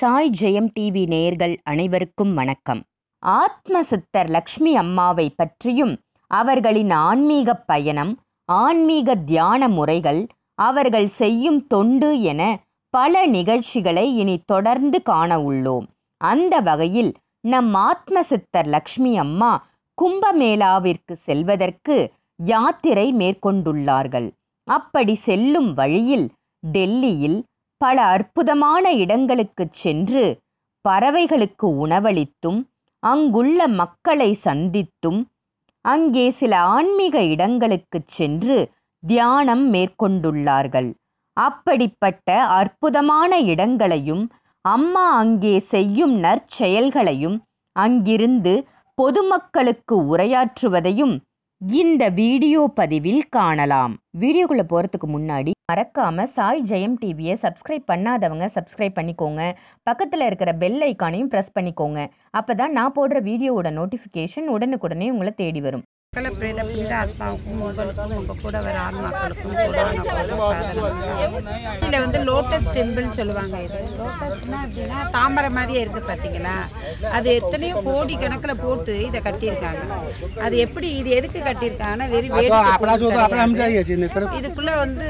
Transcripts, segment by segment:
சாய் ஜெயம் TV நேயர்கள் அனைவருக்கும் வணக்கம் ஆத்ம சித்தர் லக்ஷ்மி அம்மாவை பற்றியும் அவர்களின் ஆன்மீக பயணம் ஆன்மீக தியான முறைகள் அவர்கள் செய்யும் தொண்டு என பல நிகழ்ச்சிகளை இனி தொடர்ந்து காண உள்ளோம் அந்த வகையில் நம் ஆத்ம சித்தர் லக்ஷ்மி அம்மா கும்பமேளாவிற்கு செல்வதற்கு யாத்திரை மேற்கொண்டுள்ளார்கள் அப்படி செல்லும் வழியில் டெல்லியில் பல அற்புதமான இடங்களுக்குச் சென்று பறவைகளுக்கு உணவளித்தும் அங்குள்ள மக்களை சந்தித்தும் அங்கே சில ஆன்மீக இடங்களுக்குச் சென்று தியானம் மேற்கொண்டுள்ளார்கள் அப்படிப்பட்ட அற்புதமான இடங்களையும் அம்மா அங்கே செய்யும் நற்செயல்களையும் அங்கிருந்து பொதுமக்களுக்கு உரையாற்றுவதையும் இந்த வீடியோ பதிவில் காணலாம் வீடியோக்குள்ள போறதுக்கு முன்னாடி மறக்காம சாய் ஜெயம் டிவியை சப்ஸ்கிரைப் பண்ணாதவங்க சப்ஸ்கிரைப் பண்ணிக்கோங்க பக்கத்தில் இருக்கிற பெல் ஐக்கானையும் ப்ரெஸ் பண்ணிக்கோங்க அப்பதான் நான் போடுற வீடியோவோட நோட்டிஃபிகேஷன் உடனுக்குடனே உங்களை தேடி வரும் சகல பிரேத புனித ஆத்மாவுக்கும் உங்களுக்கும் உங்க கூட வர ஆன்மாக்களுக்கும் கோடான கோடி பாதநமஸ்காரம். இதுல வந்து லோட்டஸ் டெம்பிள் சொல்லுவாங்க இது லோட்டஸ்னா அப்படின்னா தாமரை மாதிரியே இருக்கு பாத்தீங்களா அது எத்தனையோ கோடி கணக்குல போட்டு இதை கட்டியிருக்காங்க அது எப்படி இது எதுக்கு கட்டியிருக்காங்கன்னா வெறும் வேடிக்கை பொருள் கிடையாது. இதுக்குள்ள வந்து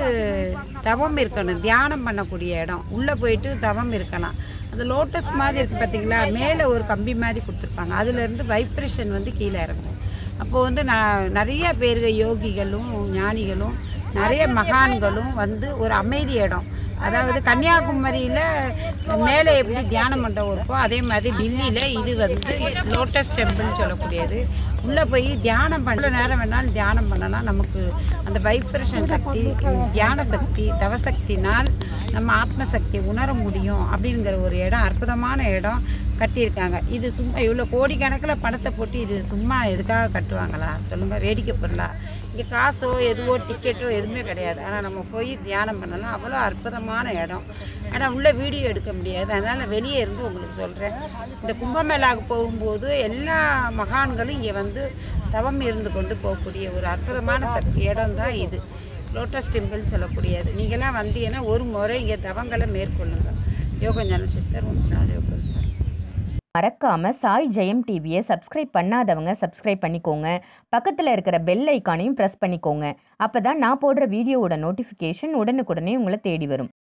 தவம் இருக்கணும் தியானம் பண்ணக்கூடிய இடம் உள்ள போயிட்டு தவம் இருக்கலாம் அந்த லோட்டஸ் மாதிரி இருக்கு பார்த்தீங்களா மேலே ஒரு கம்பி மாதிரி கொடுத்துருப்பாங்க அதுல இருந்து வைப்ரேஷன் வந்து கீழே இறங்கும் அப்போ வந்து நான் நிறைய பேர்கள் யோகிகளும் ஞானிகளும் நிறைய மகான்களும் வந்து ஒரு அமைதி இடம் அதாவது கன்னியாகுமரியில் மேலே எப்படி தியான மண்டபம் இருக்கோ அதே மாதிரி டெல்லியில் இது வந்து லோட்டஸ் டெம்பிள்னு சொல்லக்கூடியது உள்ளே போய் தியானம் பண்ண எவ்வளவு நேரம் வேணாலும் தியானம் பண்ணலாம் நமக்கு அந்த வைப்ரேஷன் சக்தி தியான சக்தி தவசக்தினால் நம்ம ஆத்ம சக்தி உணர முடியும் அப்படிங்கிற ஒரு இடம் அற்புதமான இடம் கட்டியிருக்காங்க இது சும்மா இவ்வளோ கோடிக்கணக்கில் பணத்தை போட்டு இது சும்மா எதுக்காக கட்டுவாங்களா சொல்லுங்கள் வேடிக்கை பொருளா இங்கே காசோ எதுவோ டிக்கெட்டோ எதுவுமே கிடையாது ஆனால் நம்ம போய் தியானம் பண்ணலாம் அவ்வளோ அற்புதமான இடம் ஆனால் உள்ள வீடியோ எடுக்க முடியாது அதனால் வெளியே இருந்து உங்களுக்கு சொல்கிறேன் இந்த கும்பமேளாவுக்கு போகும்போது எல்லா மகான்களும் இங்கே வந்து தவம் இருந்து கொண்டு போகக்கூடிய ஒரு அற்புதமான சக்தி இடம் தான் இது லோட்டஸ் டெம்பிள் சொல்லக்கூடியது நீங்களாம் வந்தீங்கன்னா ஒரு முறை இங்கே தவங்களை மேற்கொள்ளுங்க யோக ஞான சித்தர் ஓம் சாதியோகர் சார் மறக்காம சாய் ஜெயம் டிவியை சப்ஸ்கிரைப் பண்ணாதவங்க சப்ஸ்கிரைப் பண்ணிக்கோங்க பக்கத்தில் இருக்கிற பெல் ஐக்கானையும் ப்ரெஸ் பண்ணிக்கோங்க அப்பதான் நான் போடுற வீடியோவோட நோட்டிஃபிகேஷன் உடனுக்குடனே உங்களை தேடி வரும்